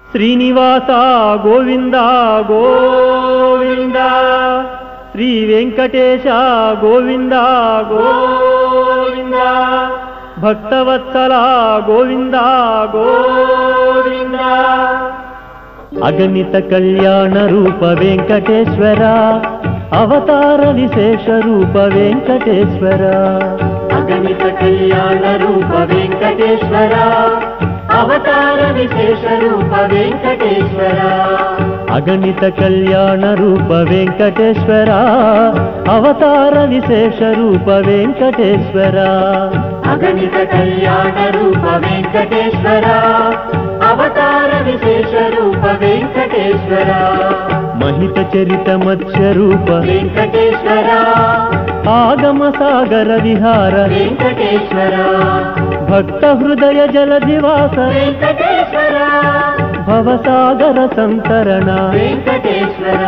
శ్రీనివాస గోవింద గోవింద శ్రీ వెంకటేశ గోవింద గోవింద భక్తవత్సల గోవింద గోవింద అగణిత కళ్యాణ రూప వెంకటేశ్వర అవతార విశేష రూప వెంకటేశ్వర అగణిత కళ్యాణ రూప వెంకటేశ్వర అవతార విశేష రూప వెంకటేశ్వర అగణిత కళ్యాణ రూప వెంకటేశ్వర అవతార విశేష రూప వెంకటేశ్వర అగణిత కళ్యాణ రూప వెంకటేశ్వర అవతార విశేష రూప వెంకటేశ్వర మహిత చరిత మత్స్య రూప వెంకటేశ్వర ఆగమ సాగర విహార వెంకటేశ్వర భక్త హృదయ జలధివాస వెంకటేశ్వర భవసాగర సంతరణ వెంకటేశ్వర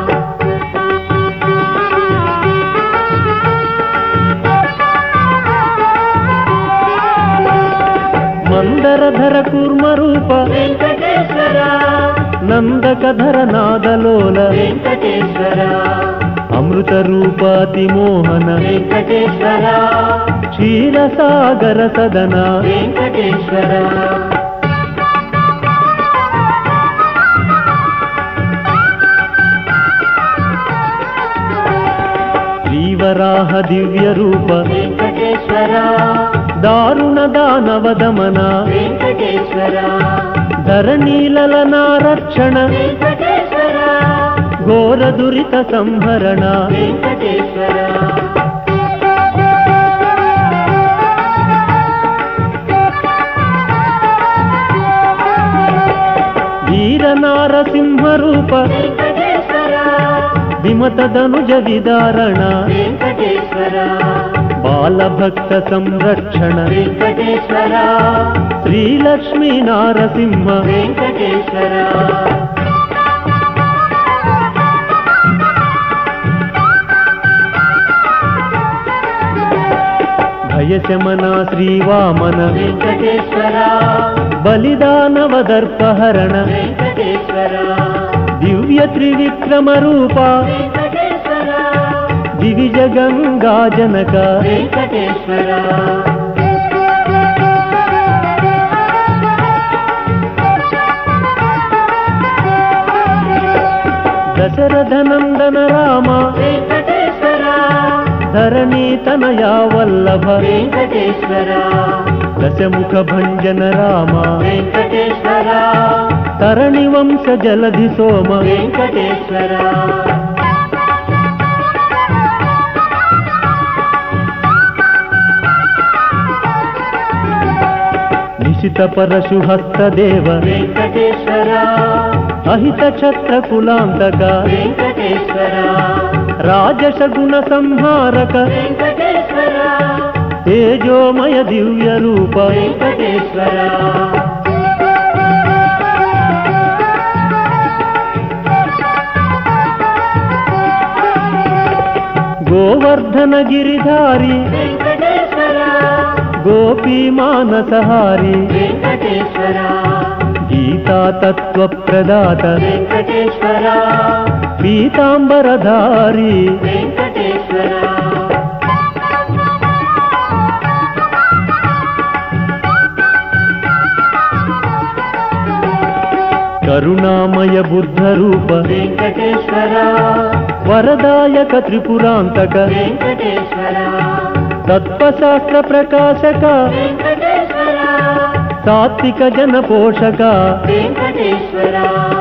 మందరధర కూర్మ రూప వెంకటేశ్వర నందకధర నాదలోల వెంకటేశ్వర అమృత రూపాతి మోహన వెంకటేశ్వర క్షీరసాగర సదన వెంకటేశ్వర శ్రీవరాహ దివ్య రూప వెంకటేశ్వర దారుణ దానవ దమన వెంకటేశ్వర ధరణీలల నారక్షణ వెంకటేశ్వర ఘోర దురిత సంహరణ వెంకటేశ్వర వీర నారసింహ రూప వెంకటేశ్వర విమత ధనుజ విదారణ వెంకటేశ్వర బాలభక్త సంరక్షణ వెంకటేశ్వర శ్రీలక్ష్మీ నారసింహ వెంకటేశ్వర భయశమన శ్రీవామన వెంకటేశ్వర బలిదానవ దర్పహరణ వెంకటేశ్వర దివ్య త్రివిక్రమ రూప వెంకటేశ్వర దివిజ గంగా జనక వెంకటేశ్వర దశరథ నందన రామ వెంకటేశ్వర ధరణీ తనయా వల్లభ వెంకటేశ్వర దశముఖ భంజన రామ వెంకటేశ్వర తరణి వంశ జలధి సోమ వెంకటేశ్వర నిశిత పరశు హస్త దేవ వెంకటేశ్వర అహిత ఛత్ర కులాంతక వెంకటేశ్వర రాజసగుణ సంహారక వెంకటేశ్వర తేజోమయ దివ్య రూప వెంకటేశ్వర గోవర్ధన గిరిధారి వెంకటేశ్వర గోపీ మానసహారి వెంకటేశ్వర గీతా తత్వ ప్రదాత వెంకటేశ్వర పీతాంబరధారి వెంకటేశ్వర కరుణామయ బుద్ధ రూప వెంకటేశ్వర వరదాయక త్రిపురాంతక వెంకటేశ్వర తత్వశాస్త్ర ప్రకాశక వెంకటేశ్వర సాత్విక జన పోషక వెంకటేశ్వర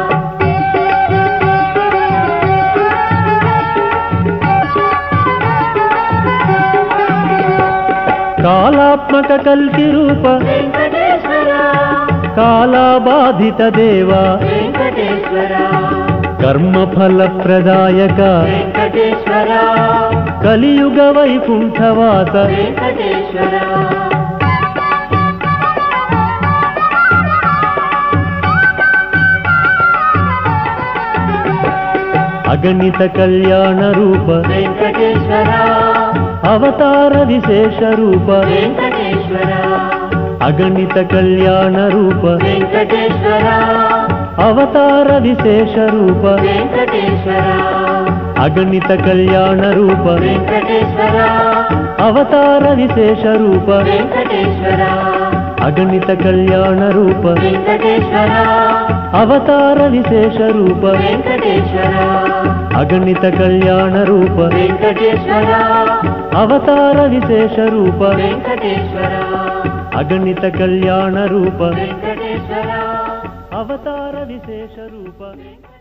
కాలాత్మక కల్కి రూప వెంకటేశ్వర కాలాబాధిత దేవ వెంకటేశ్వర కర్మఫల ప్రదాయక వెంకటేశ్వర కలియుగ వైకుంఠవాస వెంకటేశ్వర అగణిత కళ్యాణ రూప వెంకటేశ్వర అవతార విశేష రూప వెంకటేశ్వర అగణిత కళ్యాణ రూప వెంకటేశ్వర అవతార విశేష రూప వెంకటేశ్వర అగణిత కళ్యాణ రూప వెంకటేశ్వర అవతార విశేష రూప వెంకటేశ్వర అగణిత కళ్యాణ రూప వెంకటేశ్వర అవతార విశేష రూప వెంకటేశ్వర అగణిత కళ్యాణ రూప వెంకటేశ్వర అవతార విశేష రూప వెంకటేశ్వర అగణిత కళ్యాణ రూప వెంకటేశ్వర అవతార విశేష రూప వెంకటేశ్వర